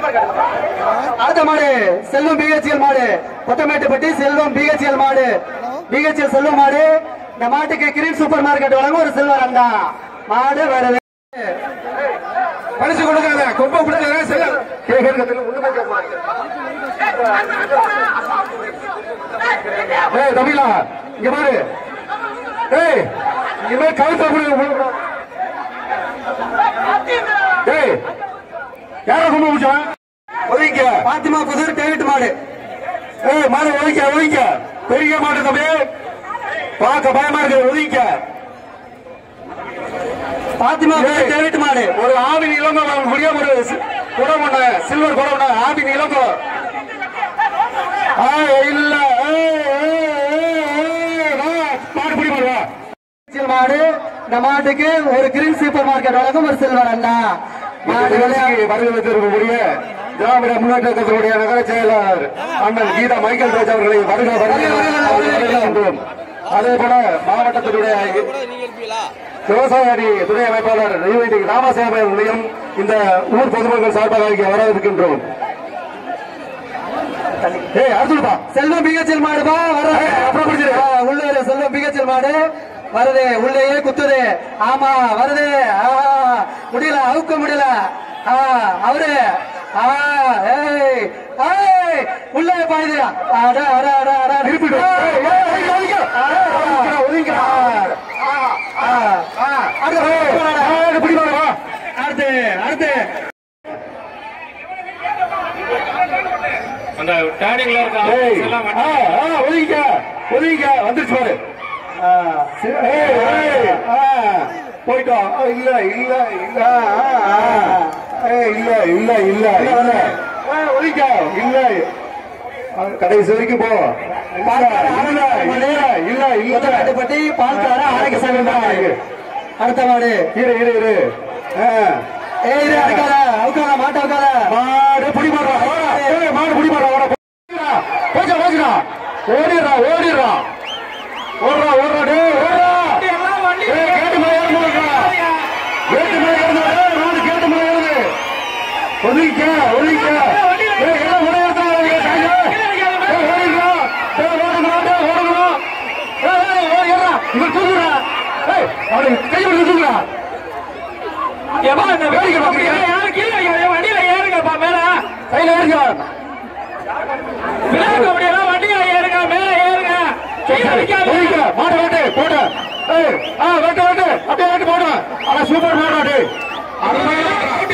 அடுத்த மாடு செல்வம் பிஹெச்எல் மாடு கொத்தமேட்டுப்பட்டி செல்வம் பிஹெச்எல் மாடு பிஹெச்எல் செல்வம் மாடு இந்த மாட்டுக்கு கிரீன் சூப்பர் மார்க்கெட் வழங்கும் ஒரு சில்வர் அண்டா மாடு வருது பரிசு கொடுக்காத கொப்பை கொடுக்காத செல்ல கேட்கறதுல ஒண்ணுமே கேட்க மாட்டேன் ஏய் தமிழா இங்க பாரு ஏய் இங்க மாதிரி கழுத்தை கொடுக்க ஏய் யார கும்ப முடிச்சான் ஒதுங்க பாத்திமா புதூர் டேவிட் மாடு ஏய் மாடு ஒதுங்க ஒதுங்க பெரிய மாடு தம்பி பார்க்க பயமா இருக்கு ஒதுங்க பாத்திமா புதூர் டேவிட் மாடு ஒரு ஆவின் இளங்கோ வாங்கக்கூடிய ஒரு சி- குடம் ஒண்ணு சில்வர் குடம் ஒண்ணு ஆவின் இளங்கோ ஆ, இல்ல ஏய், ஏய், ஏய், வா, மாடு பிடி மாடு வா BHL மாடு இந்த மாட்டுக்கு ஒரு கிரீன் சூப்பர் மார்க்கெட் வழங்கும் ஒரு சில்வர் அண்டா மாடு நிகழ்ச்சிக்கு வருகை வைத்திருக்கக்கூடிய திராவிட முன்னேற்ற கழகத்தினுடைய நகர செயலாளர் அண்ணன் கீதா மைக்கேல் ராஜ் அவர்களை வருக வருக வருகின்றோம் அதே போல மாவட்டத்தினுடைய விவசாய அணி துணை அமைப்பாளர் நெய்வேலி ராமசாமி அவர்களையும் இந்த ஊர் பொதுமக்கள் சார்பாக இங்கே வரவேற்கின்றோம் ஏய் அர்ஜுன்பா செல்வம் பிஹெச்எல் மாடுபா வர ஏய், அப்புறம் பிடிச்சிரு. உள்ளே செல்வம் பிஹெச்எல் மாடு வருது உள்ளேயே குத்துது ஆமா வருது ஆ, முடியல அவுக்க முடியல ஆ, அவரு ஆ, ஏய், ஏய், உள்ளே பாயுது அட அட அட அட திருப்பிடு. ஏய், ஏய், ஒதுங்க, ஒதுங்க. ஏய், ஒதுங்கிக்கிறா, ஒதுங்கிக்கிறா. ஆ, ஆ, அடுத்து ஏய், ஏய், பிடி மாடு, வா. அடுத்து அடுத்து அந்த டேர்னிங்ல இருக்க ஏய், ஆஃபீஸ் எல்லாம் ஆ, ஆ, ஒதுங்கிக்க, ஒதுங்கிக்க, வந்துருச்சு பாரு. ஆ, ஏய், ஏய், ஆ, போயிட்டோம் ஆ, இல்ல இல்ல இல்ல ஆ, ஆ. ஏய், இல்ல இல்ல இல்ல இல்ல ஆ, ஒதுங்கிக்க, இல்ல ஆ, கடைசி வரைக்கும் போ இல்ல இல்ல இல்ல இல்ல இல்ல கொத்தமேட்டுப்பட்டி பால்கார ஆரோக்கியசாமி மாடு அடுத்த மாடு இரு இரு இரு ஆ. ஏய் இது அடிக்காத அவுக்காத மாட்ட அவுக்காத மாடு புடி மாடுறா வாடா. ஏய், மாடு புடி மாடுறா வாடா. போச்சா போச்சுடா ஓடிடுறா ஓடிடுறா ஓடுறா ஓடுறா டேய் ஓடுறா ஏய், கேட்டு மேல ஏறணும் இருக்கா கேட்டு மேல ஏறணும் ஏய், மாடு கேட்டு மேல ஏறுது ஒதுங்க ஒதுங்க ஏய் எல்லாம் முறை ஏத்தா ஏய் ஓடிடுறா ஏய் ஓடுங்கடா டேய் ஓடுங்கடா ஏய் ஏய் ஏய் ஏறா இவன் தூக்குறா ஏய் அவனை கை விட்டு தூக்குறா ஏப்பா, இந்த வேடிக்கை பார்க்கறியா? யாரும் கீழே வைக்காதீங்க, வண்டியில ஏறுங்கப்பா மேல கையில ஏறுங்க விளையாட முடியல வண்டியில ஏறுங்க மேல ஏறுங்க கீழே வைக்காதீங்க. ஒதுங்க மாடு வெட்டு போடு ஏய் ஆ வெட்டு வெட்டு அப்படியே வெட்டு போடு ஆனா சூப்பர் மாடு டேய் அருமையா